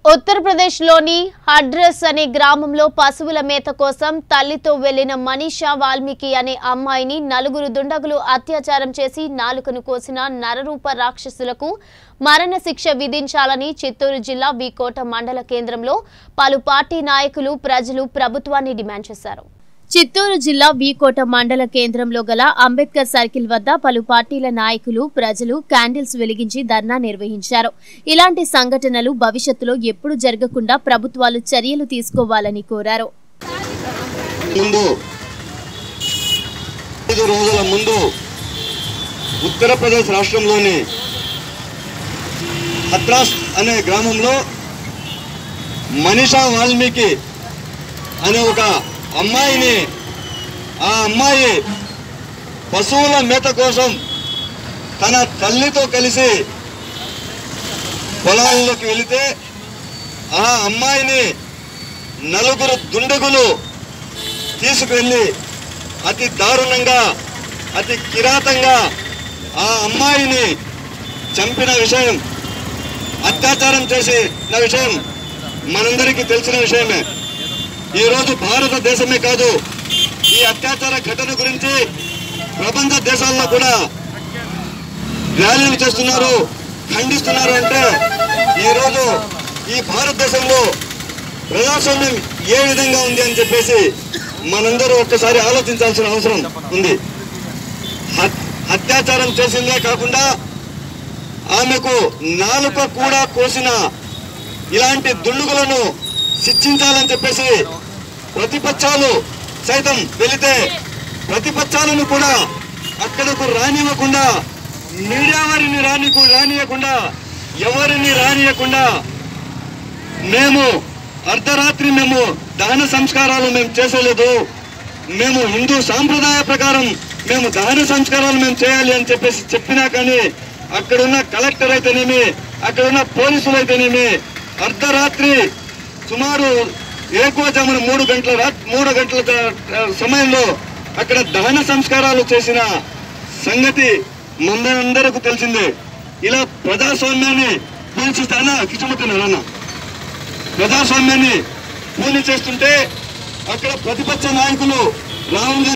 ఉత్తరప్రదేశ్లోని హడ్రస్ అనే గ్రామంలో పశువుల మేత కోసం తల్లితో వెళ్లిన మనీషా వాల్మీకి అనే అమ్మాయిని నలుగురు దుండగులు అత్యాచారం చేసి నాలుకను కోసిన నరరూప రాక్షసులకు మరణ శిక్ష విధించాలని చిత్తూరు జిల్లా వీకోట మండల కేంద్రంలో పలు పార్టీ నాయకులు ప్రజలు ప్రభుత్వాన్ని డిమాండ్ చేశారు చిత్తూరు జిల్లా వీకోట మండల కేంద్రంలో గల అంబేద్కర్ సర్కిల్ వద్ద పలు పార్టీల నాయకులు ప్రజలు క్యాండిల్స్ వెలిగించి ధర్నా నిర్వహించారు ఇలాంటి సంఘటనలు భవిష్యత్తులో ఎప్పుడు జరగకుండా ప్రభుత్వాలు చర్యలు తీసుకోవాలని కోరారు ముందు ఐదు రోజుల ముందు ఉత్తరప్రదేశ్ రాష్ట్రంలోని హత్రాస్ అనే గ్రామంలో మనీషా వాల్మీకి అనే ఒక అమ్మాయిని ఆ అమ్మాయి పశువుల మేత కోసం తన తల్లితో కలిసి పొలాల్లోకి వెళితే ఆ అమ్మాయిని నలుగురు దుండగులు తీసుకువెళ్ళి అతి దారుణంగా అతి కిరాతంగా ఆ అమ్మాయిని చంపిన విషయం అత్యాచారం చేసిన విషయం మనందరికీ తెలిసిన విషయమే ఈరోజు భారతదేశమే కాదు ఈ అత్యాచార ఘటన గురించి ప్రపంచ దేశాల్లో కూడా ర్యాలీలు చేస్తున్నారు ఖండిస్తున్నారు అంటే ఈరోజు ఈ భారతదేశంలో ప్రజాస్వామ్యం ఏ విధంగా ఉంది అని చెప్పేసి మనందరూ ఒక్కసారి ఆలోచించాల్సిన అవసరం ఉంది హత్- అత్యాచారం చేసిందే కాకుండా ఆమెకు నాలుక కూడా కోసిన ఇలాంటి దుండుగులను శిక్షించాలని చెప్పేసి ప్రతిపక్షాలు సైతం వెళితే ప్రతిపక్షాలను కూడా అక్కడకు రానివ్వకుండా మీడియా వారిని రాని రానియకుండా ఎవరిని రానియకుండా మేము అర్ధరాత్రి మేము దహన సంస్కారాలు మేము చేసలేదు మేము హిందూ సాంప్రదాయ ప్రకారం మేము దహన సంస్కారాలు మేము చేయాలి అని చెప్పేసి చెప్పినా కానీ అక్కడున్న కలెక్టర్ అయితేనేమి అక్కడున్న పోలీసులు అయితేనేమి అర్ధరాత్రి సుమారు ఏకోజామున మూడు గంటల రాత్ మూడు గంటల త- సమయంలో అక్కడ దహన సంస్కారాలు చేసిన సంగతి మనందరకు తెలిసిందే ఇలా ప్రజాస్వామ్యాన్ని పూజిస్తానా కిచమతున్నారన్నా ప్రజాస్వామ్యాన్ని పూర్తి చేస్తుంటే అక్కడ ప్రతిపక్ష నాయకులు రాహుల్ గాంధీ